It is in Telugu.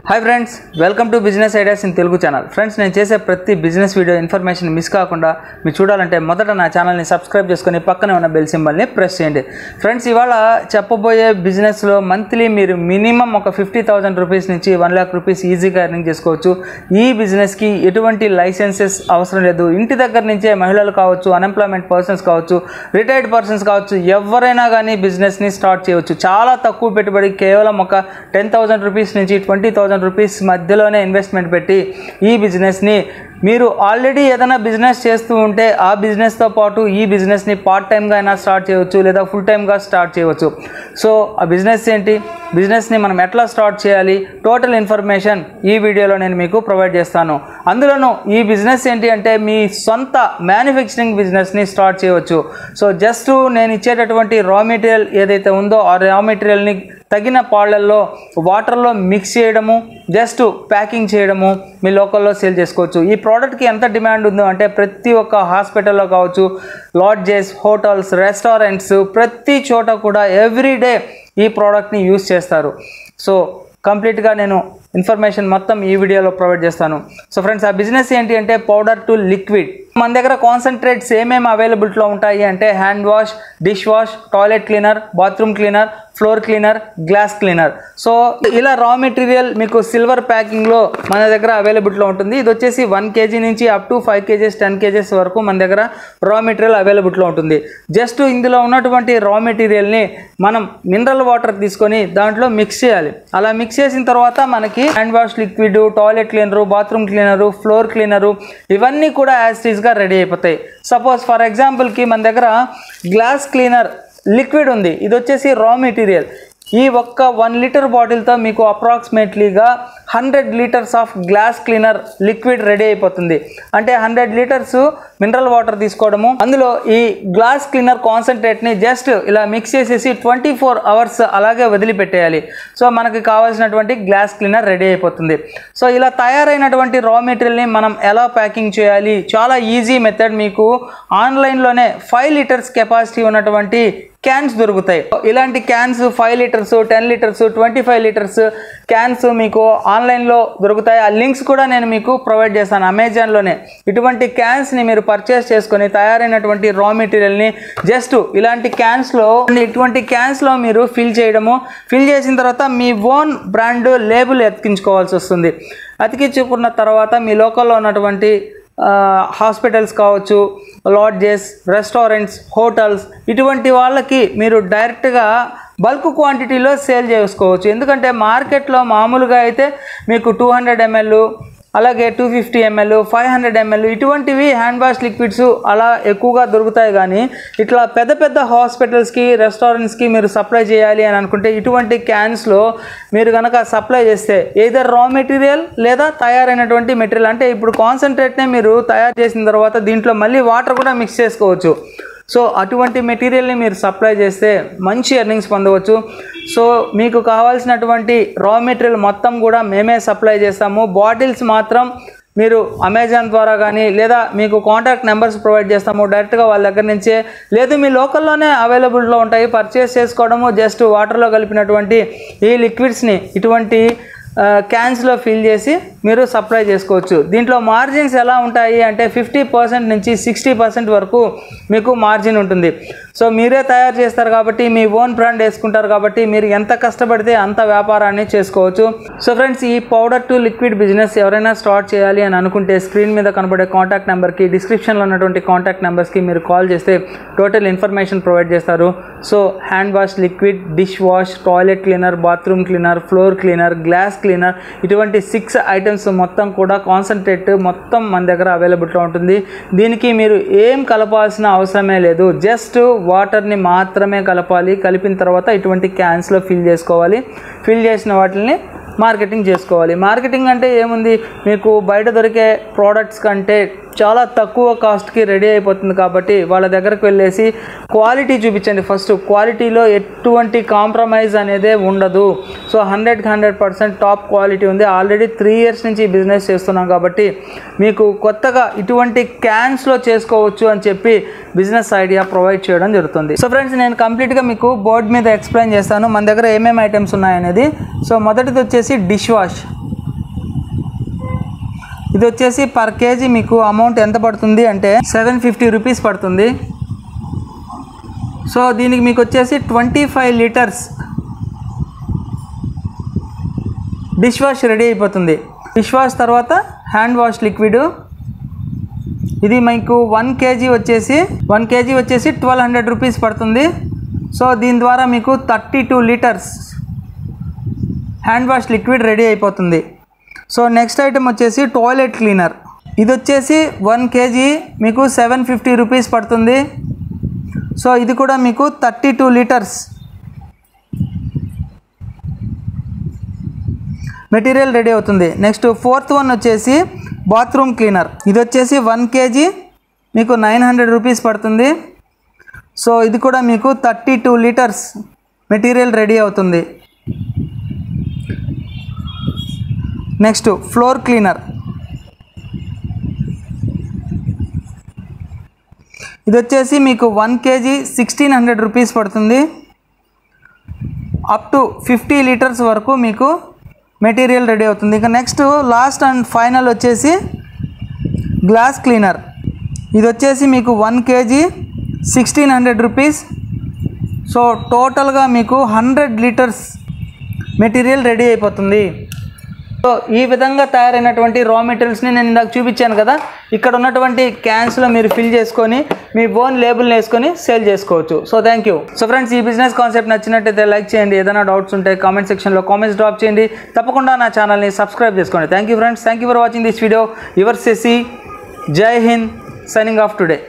hi friends welcome to business ideas in Telugu channel friends నేను చేసే ప్రతి బిజినెస్ వీడియో ఇన్ఫర్మేషన్ మిస్ కాకుండా మీరు చూడాలంటే మొదట నా ఛానల్ని సబ్స్క్రైబ్ చేసుకొని పక్కనే ఉన్న బెల్ సింబల్ని ప్రెస్ చేయండి ఫ్రెండ్స్ ఇవాళ చెప్పబోయే బిజినెస్లో మంత్లీ మీరు మినిమం ఒక ఫిఫ్టీ థౌసండ్ రూపీస్ నుంచి వన్ ల్యాక్ రూపీస్ ఈజీగా ఎర్నింగ్ చేసుకోవచ్చు ఈ బిజినెస్కి ఎటువంటి లైసెన్సెస్ అవసరం లేదు ఇంటి దగ్గర నుంచే మహిళలు కావచ్చు అన్ఎంప్లాయ్మెంట్ పర్సన్స్ కావచ్చు రిటైర్డ్ పర్సన్స్ కావచ్చు ఎవరైనా కానీ బిజినెస్ని స్టార్ట్ చేయవచ్చు చాలా తక్కువ పెట్టుబడి కేవలం ఒక టెన్ థౌసండ్ రూపీస్ నుంచి ట్వంటీ థౌసండ్ రూపీస్ మధ్యలోనే ఇన్వెస్ట్మెంట్ పెట్టి ఈ బిజినెస్ని మీరు ఆల్రెడీ ఏదైనా బిజినెస్ చేస్తూ ఉంటే ఆ బిజినెస్తో పాటు ఈ బిజినెస్ని పార్ట్ టైంగా అయినా స్టార్ట్ చేయవచ్చు లేదా ఫుల్ టైమ్గా స్టార్ట్ చేయవచ్చు సో ఆ బిజినెస్ ఏంటి బిజినెస్ని మనం ఎట్లా స్టార్ట్ చేయాలి టోటల్ ఇన్ఫర్మేషన్ ఈ వీడియోలో నేను మీకు ప్రొవైడ్ చేస్తాను అందులోనూ ఈ బిజినెస్ ఏంటి అంటే మీ సొంత మ్యానుఫ్యాక్చరింగ్ బిజినెస్ని స్టార్ట్ చేయవచ్చు సో జస్ట్ నేను ఇచ్చేటటువంటి రా మెటీరియల్ ఏదైతే ఉందో ఆ రా మెటీరియల్ని తగిన పాళ్ళల్లో వాటర్లో మిక్స్ చేయడము జస్ట్ ప్యాకింగ్ చేయడము మీ లోకల్లో సేల్ చేసుకోవచ్చు ఈ ప్రోడక్ట్కి ఎంత డిమాండ్ ఉందో అంటే ప్రతి ఒక్క హాస్పిటల్లో కావచ్చు లాడ్జెస్ హోటల్స్ రెస్టారెంట్స్ ప్రతి చోట కూడా ఎవ్రీడే ఈ ప్రోడక్ట్ని యూస్ చేస్తారు సో కంప్లీట్గా నేను ఇన్ఫర్మేషన్ మొత్తం ఈ వీడియోలో ప్రొవైడ్ చేస్తాను సో ఫ్రెండ్స్ ఆ బిజినెస్ ఏంటి అంటే పౌడర్ టు లిక్విడ్ మన దగ్గర కాన్సన్ట్రేట్స్ ఏమేమి అవైలబిలిటీలో ఉంటాయి అంటే hand wash dish wash toilet cleaner bathroom cleaner floor cleaner glass cleaner so ఇలా రా మెటీరియల్ మీకు సిల్వర్ ప్యాకింగ్లో మన దగ్గర అవైలబిలిటీలో ఉంటుంది ఇది వచ్చేసి వన్ కేజీ నుంచి up to five KGs ten KGs వరకు మన దగ్గర రా మెటీరియల్ అవైలబిలిటీలో ఉంటుంది జస్ట్ ఇందులో ఉన్నటువంటి రా మెటీరియల్ని మనం మినరల్ వాటర్ తీసుకొని దాంట్లో మిక్స్ చేయాలి అలా మిక్స్ చేసిన తర్వాత మనకి hand wash liquid toilet cleaner bathroom cleaner floor cleaner ఇవన్నీ కూడా యాజ్ టీజ్గా రెడీ అయిపోతాయి సపోజ్ ఫర్ ఎగ్జాంపుల్కి మన దగ్గర గ్లాస్ క్లీనర్ లిక్విడ్ ఉంది ఇది వచ్చేసి రా మెటీరియల్ ఈ ఒక్క వన్ లీటర్ బాటిల్తో మీకు అప్రాక్సిమేట్లీగా hundred litres of glass cleaner liquid ready అయిపోతుంది అంటే హండ్రెడ్ లీటర్స్ మినరల్ వాటర్ తీసుకోవడము అందులో ఈ గ్లాస్ క్లీనర్ కాన్సన్ట్రేట్ని జస్ట్ ఇలా మిక్స్ చేసేసి ట్వంటీ ఫోర్ అవర్స్ అలాగే వదిలిపెట్టేయాలి సో మనకి కావాల్సినటువంటి గ్లాస్ క్లీనర్ రెడీ అయిపోతుంది సో ఇలా తయారైనటువంటి రా మెటీరియల్ని మనం ఎలా ప్యాకింగ్ చేయాలి చాలా ఈజీ మెథడ్ మీకు ఆన్లైన్లోనే ఫైవ్ లీటర్స్ కెపాసిటీ ఉన్నటువంటి క్యాన్స్ దొరుకుతాయి ఇలాంటి cans five litres ten litres twenty five litres cans మీకు ఆన్లైన్లో దొరుకుతాయి ఆ లింక్స్ కూడా నేను మీకు ప్రొవైడ్ చేస్తాను అమెజాన్లోనే ఇటువంటి క్యాన్స్ని మీరు పర్చేస్ చేసుకొని తయారైనటువంటి రా మెటీరియల్ని జస్ట్ ఇలాంటి క్యాన్స్లో ఇటువంటి క్యాన్స్లో మీరు ఫిల్ చేయడము ఫిల్ చేసిన తర్వాత మీ ఓన్ బ్రాండ్ లేబుల్ ఎత్తికించుకోవాల్సి వస్తుంది అతికించుకున్న తర్వాత మీ లోకల్లో ఉన్నటువంటి హాస్పిటల్స్ కావచ్చు లాడ్జెస్ రెస్టారెంట్స్ హోటల్స్ ఇటువంటి వాళ్ళకి మీరు డైరెక్ట్గా బల్క్ క్వాంటిటీలో సేల్ చేసుకోవచ్చు ఎందుకంటే మార్కెట్లో మామూలుగా అయితే మీకు టూ హండ్రెడ్ ఎంఎల్ అలాగే two fifty ML five hundred ML ఇటువంటివి హ్యాండ్ వాష్ లిక్విడ్స్ అలా ఎక్కువగా దొరుకుతాయి కానీ ఇట్లా పెద్ద పెద్ద హాస్పిటల్స్కి రెస్టారెంట్స్కి మీరు సప్లై చేయాలి అని అనుకుంటే ఇటువంటి క్యాన్స్లో మీరు కనుక సప్లై చేస్తే ఏదర్ రా మెటీరియల్ లేదా తయారైనటువంటి మెటీరియల్ అంటే ఇప్పుడు కాన్సన్ట్రేట్నే మీరు తయారు చేసిన తర్వాత దీంట్లో మళ్ళీ వాటర్ కూడా మిక్స్ చేసుకోవచ్చు సో అటువంటి మెటీరియల్ని మీరు సప్లై చేస్తే మంచి ఎర్నింగ్స్ పొందవచ్చు సో మీకు కావాల్సినటువంటి రా మెటీరియల్ మొత్తం కూడా మేమే సప్లై చేస్తాము బాటిల్స్ మాత్రం మీరు అమెజాన్ ద్వారా కానీ లేదా మీకు కాంటాక్ట్ నెంబర్స్ ప్రొవైడ్ చేస్తాము డైరెక్ట్గా వాళ్ళ దగ్గర నుంచే లేదు మీ లోకల్లోనే అవైలబుల్లో ఉంటాయి పర్చేస్ చేసుకోవడము జస్ట్ వాటర్లో కలిపినటువంటి ఈ లిక్విడ్స్ని ఇటువంటి క్యాన్స్లో ఫిల్ చేసి మీరు సప్లై చేసుకోవచ్చు దీంట్లో మార్జిన్స్ ఎలా ఉంటాయి అంటే ఫిఫ్టీ పర్సెంట్ నుంచి సిక్స్టీ పర్సెంట్ వరకు మీకు మార్జిన్ ఉంటుంది సో మీరే తయారు చేస్తారు కాబట్టి మీ ఓన్ బ్రాండ్ వేసుకుంటారు కాబట్టి మీరు ఎంత కష్టపడితే అంత వ్యాపారాన్ని చేసుకోవచ్చు సో ఫ్రెండ్స్ ఈ పౌడర్ టు లిక్విడ్ బిజినెస్ ఎవరైనా స్టార్ట్ చేయాలి అని అనుకుంటే స్క్రీన్ మీద కనబడే కాంటాక్ట్ నెంబర్కి డిస్క్రిప్షన్లో ఉన్నటువంటి కాంటాక్ట్ నెంబర్స్కి మీరు కాల్ చేస్తే టోటల్ ఇన్ఫర్మేషన్ ప్రొవైడ్ చేస్తారు so hand wash liquid dish wash toilet cleaner bathroom cleaner floor cleaner glass cleaner ఇటువంటి సిక్స్ ఐటమ్స్ మొత్తం కూడా కాన్సన్ట్రేట్ మొత్తం మన దగ్గర అవైలబుల్లో ఉంటుంది దీనికి మీరు ఏం కలపాల్సిన అవసరమే లేదు జస్ట్ వాటర్ని మాత్రమే కలపాలి కలిపిన తర్వాత ఇటువంటి క్యాన్స్లో ఫిల్ చేసుకోవాలి ఫిల్ చేసిన వాటిని మార్కెటింగ్ చేసుకోవాలి మార్కెటింగ్ అంటే ఏముంది మీకు బయట దొరికే ప్రోడక్ట్స్ కంటే చాలా తక్కువ కాస్ట్కి రెడీ అయిపోతుంది కాబట్టి వాళ్ళ దగ్గరకు వెళ్ళేసి క్వాలిటీ చూపించండి ఫస్ట్ క్వాలిటీలో ఎటువంటి కాంప్రమైజ్ అనేదే ఉండదు సో హండ్రెడ్కి హండ్రెడ్ పర్సెంట్ టాప్ క్వాలిటీ ఉంది ఆల్రెడీ త్రీ ఇయర్స్ నుంచి బిజినెస్ చేస్తున్నాం కాబట్టి మీకు కొత్తగా ఇటువంటి క్యాన్స్లో చేసుకోవచ్చు అని చెప్పి బిజినెస్ ఐడియా ప్రొవైడ్ చేయడం జరుగుతుంది సో ఫ్రెండ్స్ నేను కంప్లీట్గా మీకు బోర్డ్ మీద ఎక్స్ప్లెయిన్ చేస్తాను మన దగ్గర ఏమేమి ఐటమ్స్ ఉన్నాయనేది సో మొదటిది వచ్చేసి డిష్ వాష్ ఇది వచ్చేసి పర్ కేజీ మీకు అమౌంట్ ఎంత పడుతుంది అంటే సెవెన్ ఫిఫ్టీ రూపీస్ పడుతుంది సో దీనికి మీకు వచ్చేసి twenty five litres dish wash ready అయిపోతుంది డిష్ వాష్ తర్వాత హ్యాండ్ వాష్ లిక్విడ్ ఇది మీకు వన్ కేజీ వచ్చేసి వన్ కేజీ వచ్చేసి ట్వెల్వ్ హండ్రెడ్ రూపీస్ పడుతుంది సో దీని ద్వారా మీకు thirty two litres hand wash liquid ready అయిపోతుంది సో నెక్స్ట్ ఐటమ్ వచ్చేసి టాయిలెట్ క్లీనర్ ఇది వచ్చేసి వన్ కేజీ మీకు సెవెన్ ఫిఫ్టీ రూపీస్ పడుతుంది సో ఇది కూడా మీకు thirty two litres material ready అవుతుంది నెక్స్ట్ ఫోర్త్ వన్ వచ్చేసి బాత్రూమ్ క్లీనర్ ఇది వచ్చేసి వన్ కేజీ మీకు నైన్ హండ్రెడ్ రూపీస్ పడుతుంది సో ఇది కూడా మీకు thirty two litres material ready అవుతుంది నెక్స్ట్ ఫ్లోర్ క్లీనర్ ఇది వచ్చేసి మీకు one KG sixteen hundred rupees పడుతుంది అప్ టు ఫిఫ్టీ లీటర్స్ వరకు మీకు మెటీరియల్ రెడీ అవుతుంది ఇక నెక్స్ట్ లాస్ట్ అండ్ ఫైనల్ వచ్చేసి గ్లాస్ క్లీనర్ ఇది వచ్చేసి మీకు one KG sixteen hundred rupees so టోటల్గా మీకు హండ్రెడ్ లీటర్స్ మెటీరియల్ రెడీ అయిపోతుంది సో ఈ విధంగా తయారైనటువంటి రా మెటీరియల్స్ని నేను ఇందాక చూపించాను కదా ఇక్కడ ఉన్నటువంటి క్యాన్స్లో మీరు ఫిల్ చేసుకొని మీ ఓన్ లేబుల్ వేసుకొని సేల్ చేసుకోవచ్చు so thank you so friends ఈ బిజినెస్ కాన్సెప్ట్ నచ్చినట్టయితే లైక్ చేయండి ఏదైనా డౌట్స్ ఉంటే కామెంట్ సెక్షన్లో కామెంట్స్ డ్రాప్ చేయండి తప్పకుండా నా ఛానల్ని సబ్స్క్రైబ్ చేసుకోండి thank you friends thank you for watching this video your సెసి జై హింద్ సైనింగ్ ఆఫ్ టుడే